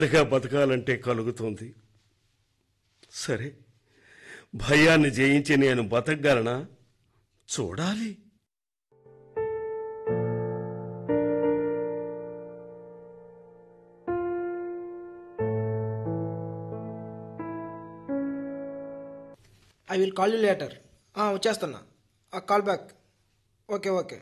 గా బతకాలంటే కలుగుతుంది సరే భయాన్ని జయించి నేను బతకగలనా చూడాలి I will call you later వచ్చేస్తున్నా కాల్ బ్యాక్ ఓకే ఓకే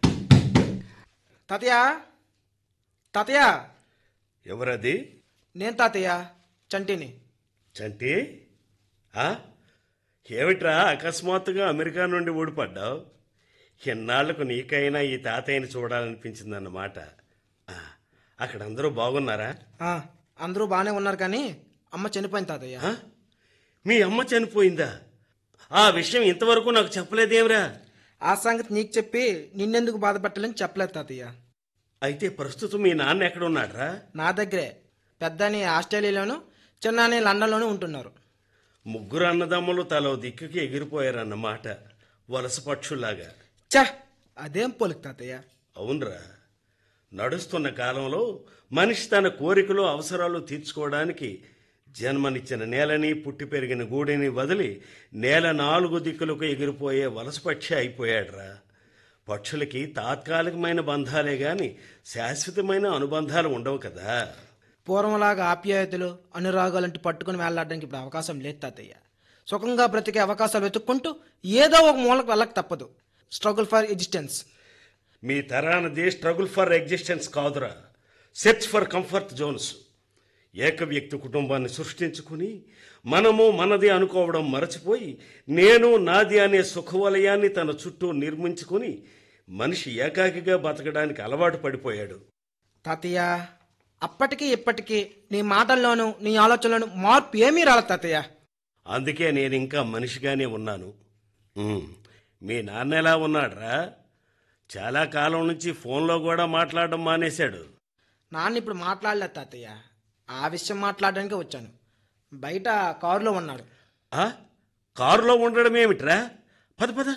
తాతయ్య తాతయ్య ఎవరది నేను తాతయ్య చంటిని చంటి ఆ? ఏమిట్రా అకస్మాత్తుగా అమెరికా నుండి ఊడిపడ్డావు ఎన్నాళ్లకు నీకైనా ఈ తాతయ్యని చూడాలనిపించిందన్నమాట ఆ, అక్కడ అందరూ బాగున్నారా ఆ, అందరూ బాగానే ఉన్నారు కానీ అమ్మ చనిపోయింది తాతయ్య ఆ? మీ అమ్మ చనిపోయిందా ఆ విషయం ఇంతవరకు నాకు చెప్పలేదేమిరా ఆ సంగతి నీకు చెప్పి నిన్నెందుకు బాధపెట్టాలని చెప్పలేదు తాతయ్య అయితే ప్రస్తుతం మీ నాన్న ఎక్కడ ఉన్నాడ్రా నా దగ్గరే పెద్దని ఆస్ట్రేలియాలోను చిన్నాని లండన్లోనూ ఉంటున్నారు ముగ్గురు అన్నదమ్ములు తలో దిక్కుకి ఎగిరిపోయారన్నమాట వలస పక్షుల్లాగా చ అదేం పోలిక తాతయ్య అవునరా నడుస్తున్న కాలంలో మనిషి తన కోరికలు అవసరాలు తీర్చుకోవడానికి జన్మనిచ్చిన నేలని పుట్టి పెరిగిన గూడిని వదిలి నేల నాలుగు దిక్కులకు ఎగిరిపోయే వలస పక్షి అయిపోయాడురా పక్షులకి తాత్కాలికమైన బంధాలే గాని శాశ్వతమైన అనుబంధాలు ఉండవు కదా పూర్వంలాగా ఆప్యాయతలు అనురాగాలంటూ పట్టుకుని వేలాడడానికి ఇప్పుడు అవకాశం లేదు తాతయ్య సుఖంగా బ్రతికే అవకాశాలు వెతుక్కుంటూ ఏదో ఒక మూలకు వెళ్ళక తప్పదు స్ట్రగుల్ ఫర్ ఎగ్జిస్టెన్స్ మీ తరానది స్ట్రగుల్ ఫర్ ఎగ్జిస్టెన్స్ కాదురా సెర్చ్ ఫర్ కంఫర్ట్ జోన్స్ ఏక వ్యక్తి కుటుంబాన్ని సృష్టించుకుని మనము మనది అనుకోవడం మరచిపోయి నేను నాది అనే సుఖవలయాన్ని తన చుట్టూ నిర్మించుకుని మనిషి ఏకాకిగా బతకడానికి అలవాటు పడిపోయాడు తాతయ్య అప్పటికి ఇప్పటికీ నీ మాటల్లోనూ నీ ఆలోచనలోనూ మార్పు ఏమీ రాలేదు తాతయ్య అందుకే నేను ఇంకా మనిషిగానే ఉన్నాను ఉమ్, మీ నాన్న ఎలా ఉన్నాడ్రా చాలా కాలం నుంచి ఫోన్లో కూడా మాట్లాడడం మానేశాడు నాన్న ఇప్పుడు మాట్లాడలేదు తాతయ్య ఆ విషయం మాట్లాడడానికే వచ్చాను బయట కారులో ఉన్నాడు ఆ? కారులో ఉండడం ఏమిట్రా పద పద